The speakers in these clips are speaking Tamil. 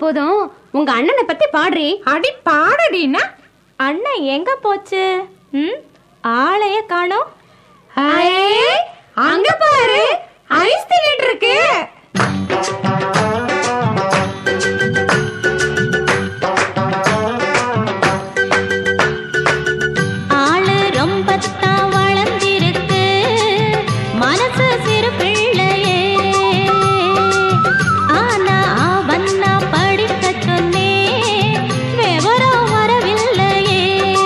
போதும் உங்க அண்ணனை பத்தி பாடுறி அடி பாடடினா அண்ணன் எங்க போச்சு ம் ஆளையே காணோம் அங்க பாரு ஐஸ் தின்னுட்டு இருக்கு ஆளு ரொம்ப தான் வளர்ந்திருக்கு மனசு சிறு பிள்ளையே ஆனா அவன்னா படிக்க சொன்னே விவரம் வரவில்லையே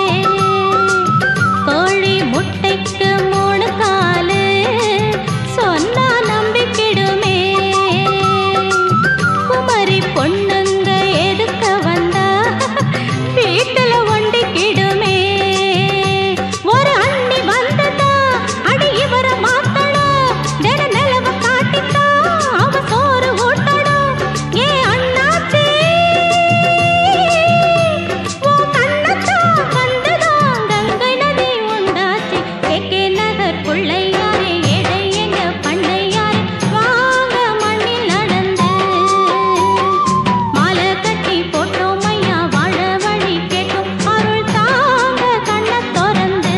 கோழி முட்டைக்கு மூணு காலு சொன்னா நம்பிக்கிடுமே குமரி பொண்ணுங்க எதுக்க வந்தா வீட்டுல ஒண்டிக்கிடுமே ஒரு அண்ணி வந்ததா அடி இவர மாத்தணும் தின நிலவ காட்டித்தா அவ சோறு ஊட்டணும் ஏ அண்ணாச்சி உன் கண்ணத்தான் கண்டுதான் கங்கை நதி உண்டாச்சு கேக்கே நகர் பிள்ளையாரே ஏழை எங்க பண்ணையாரே வாங்க மண்ணில் நடந்து மாலை கட்டி போட்டோம் ஐயா வாழ வழி கேட்கும் அருள் தாங்க கண்ண திறந்து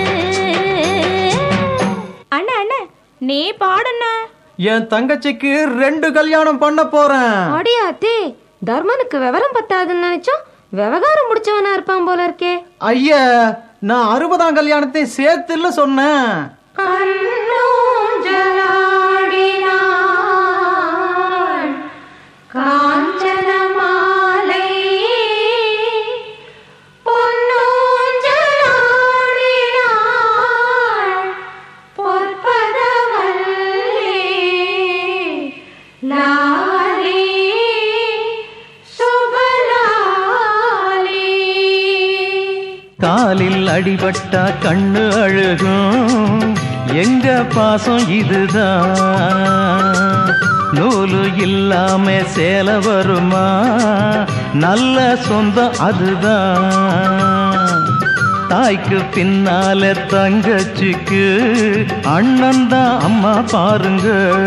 அண்ணா அண்ணா நீ பாடுன என் தங்கச்சிக்கு ரெண்டு கல்யாணம் பண்ண போறேன் அடியாத்தே தர்மனுக்கு விவரம் பத்தாதுன்னு நினைச்சோம் விவகாரம் முடிச்சவனா இருப்பான் போல இருக்கே ஐயா நான் அறுபதாம் கல்யாணத்தை சேர்த்துல சொன்னேன் காஞ்சன மாலை பொன்னூஞ்சலாடினாள் பொற்பதவல்லே லாலி சுபலாலி காலில் அடிபட்டா கண்ணு அழுகும் எங்க பாசம் இதுதான் நூலு இல்லாம சேல வருமா நல்ல சொந்தம் அதுதான் தாய்க்கு பின்னால தங்கச்சிக்கு அண்ணன் தான் அம்மா பாருங்க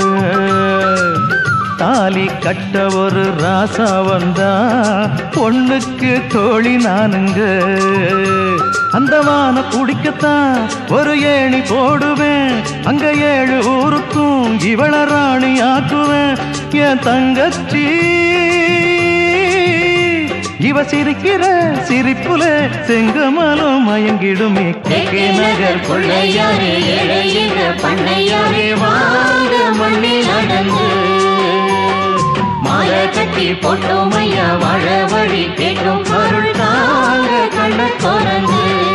தாலி கட்ட ஒரு ராசா வந்தா பொண்ணுக்கு தோழி நானுங்க அந்த வான குடிக்கத்தான் ஒரு ஏணி போடுவேன் அங்க ஏழு ஊருக்கும் இவள ராணி ஆக்குவேன் என் தங்கச்சி இவ சிரிக்கிற சிரிப்புல செங்கமலம் மயங்கிடுமே கேகே நகர் கொள்ளையாரே ஏழையிற பண்ணையாரே வாங்க மண்ணில் நடந்து மாலை கட்டி போட்டோம் ஐயா வாழ வழி கேட்டோம் அருள் தாங்க கண்ண திறந்து